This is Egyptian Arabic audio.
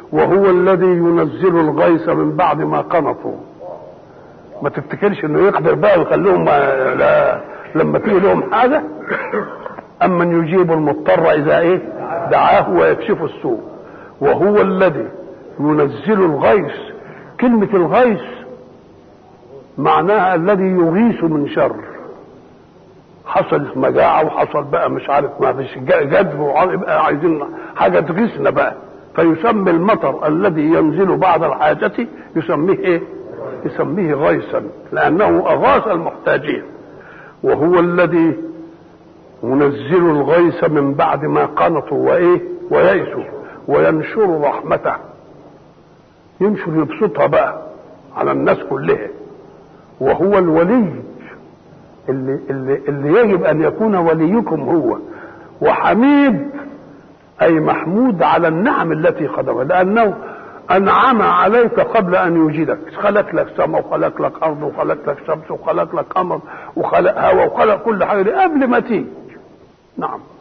وهو الذي ينزل الغيث من بعد ما قنطوا ما تفتكرش انه يقدر بقى ويخليهم ما- لا لما تيجي لهم حاجه امن يجيب المضطر اذا ايه دعاه ويكشف السوء وهو الذي ينزل الغيث كلمه الغيث معناها الذي يغيث من شر حصلت مجاعة وحصل بقى مش عارف ما فيش جدب ويبقى عايزين حاجة تغيثنا بقى فيسمي المطر الذي ينزل بعد الحاجة يسميه ايه؟ يسميه غيثا لأنه أغاث المحتاجين وهو الذي ينزل الغيث من بعد ما قنطوا وايه؟ ويئسوا وينشر رحمته ينشر يبسطها بقى على الناس كلها وهو الولي اللي, اللي, اللي يجب ان يكون وليكم هو وحميد اي محمود على النعم التي خدمها لانه انعم عليك قبل ان يوجدك خلق لك سماء وخلق لك ارض وخلق لك شمس وخلق لك قمر وخلق هواء وخلق كل حاجه دي قبل ما تيجي نعم